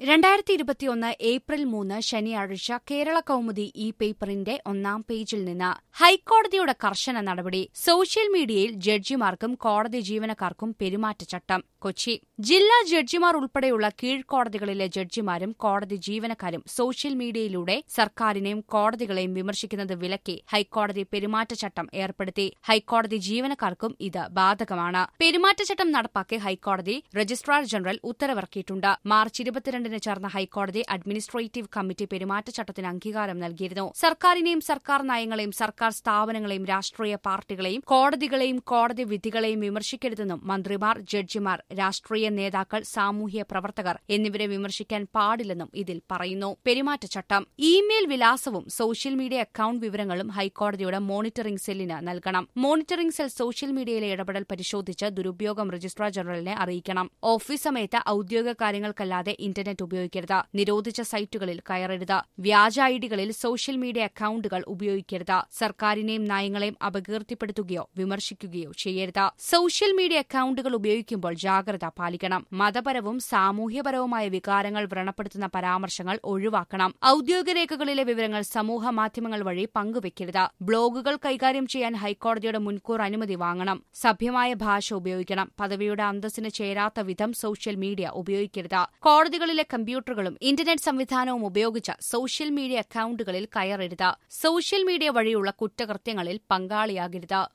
രണ്ടായിരത്തി ഇരുപത്തിയൊന്ന് ഏപ്രിൽ മൂന്ന് ശനിയാഴ്ച കേരള കൗമുദി ഈ പേപ്പറിന്റെ ഒന്നാം പേജിൽ നിന്ന് ഹൈക്കോടതിയുടെ കർശന നടപടി സോഷ്യൽ മീഡിയയിൽ ജഡ്ജിമാർക്കും കോടതി ജീവനക്കാർക്കും പെരുമാറ്റച്ചട്ടം കൊച്ചി ജില്ലാ ജഡ്ജിമാർ ഉൾപ്പെടെയുള്ള കീഴ്ക്കോടതികളിലെ ജഡ്ജിമാരും കോടതി ജീവനക്കാരും സോഷ്യൽ മീഡിയയിലൂടെ സർക്കാരിനെയും കോടതികളെയും വിമർശിക്കുന്നത് വിലക്കി ഹൈക്കോടതി പെരുമാറ്റച്ചട്ടം ഏർപ്പെടുത്തി ഹൈക്കോടതി ജീവനക്കാർക്കും ഇത് ബാധകമാണ് പെരുമാറ്റച്ചട്ടം നടപ്പാക്കി ഹൈക്കോടതി രജിസ്ട്രാർ ജനറൽ ഉത്തരവിറക്കിയിട്ടുണ്ട് മാർച്ച് ഇരുപത്തിരണ്ടിന് ചേർന്ന ഹൈക്കോടതി അഡ്മിനിസ്ട്രേറ്റീവ് കമ്മിറ്റി പെരുമാറ്റച്ചട്ടത്തിന് അംഗീകാരം നൽകിയിരുന്നു സർക്കാരിനെയും സർക്കാർ നയങ്ങളെയും സർക്കാർ സ്ഥാപനങ്ങളെയും രാഷ്ട്രീയ പാർട്ടികളെയും കോടതികളെയും കോടതി വിധികളെയും വിമർശിക്കരുതെന്നും മന്ത്രിമാർ ജഡ്ജിമാർ രാഷ്ട്രീയ നേതാക്കൾ സാമൂഹ്യ പ്രവർത്തകർ എന്നിവരെ വിമർശിക്കാൻ പാടില്ലെന്നും ഇതിൽ പറയുന്നു പെരുമാറ്റച്ചട്ടം ഇമെയിൽ വിലാസവും സോഷ്യൽ മീഡിയ അക്കൌണ്ട് വിവരങ്ങളും ഹൈക്കോടതിയുടെ മോണിറ്ററിംഗ് സെല്ലിന് നൽകണം മോണിറ്ററിംഗ് സെൽ സോഷ്യൽ മീഡിയയിലെ ഇടപെടൽ പരിശോധിച്ച് ദുരുപയോഗം രജിസ്ട്രാർ ജനറലിനെ അറിയിക്കണം ഓഫീസ് സമയത്ത് ഔദ്യോഗിക കാര്യങ്ങൾക്കല്ലാതെ ഇന്റർനെറ്റ് ഉപയോഗിക്കരുത് നിരോധിച്ച സൈറ്റുകളിൽ കയറരുത് വ്യാജ ഐഡികളിൽ സോഷ്യൽ മീഡിയ അക്കൌണ്ടുകൾ ഉപയോഗിക്കരുത് സർക്കാരിനെയും നയങ്ങളെയും അപകീർത്തിപ്പെടുത്തുകയോ വിമർശിക്കുകയോ ചെയ്യരുത് സോഷ്യൽ മീഡിയ അക്കൌണ്ടുകൾ ഉപയോഗിക്കുമ്പോൾ ജാഗ്രത പാലിക്കണം മതപരവും സാമൂഹ്യപരവുമായ വികാരങ്ങൾ വ്രണപ്പെടുത്തുന്ന പരാമർശങ്ങൾ ഒഴിവാക്കണം ഔദ്യോഗിക രേഖകളിലെ വിവരങ്ങൾ സമൂഹ മാധ്യമങ്ങൾ വഴി പങ്കുവയ്ക്കരുത് ബ്ലോഗുകൾ കൈകാര്യം ചെയ്യാൻ ഹൈക്കോടതിയുടെ മുൻകൂർ അനുമതി വാങ്ങണം സഭ്യമായ ഭാഷ ഉപയോഗിക്കണം പദവിയുടെ അന്തസ്സിന് ചേരാത്ത വിധം സോഷ്യൽ മീഡിയ ഉപയോഗിക്കരുത് കോടതികളിലെ കമ്പ്യൂട്ടറുകളും ഇന്റർനെറ്റ് സംവിധാനവും ഉപയോഗിച്ച് സോഷ്യൽ മീഡിയ അക്കൌണ്ടുകളിൽ കയറരുത് സോഷ്യൽ മീഡിയ വഴിയുള്ള കുറ്റകൃത്യങ്ങളിൽ പങ്കാളിയാകരുത്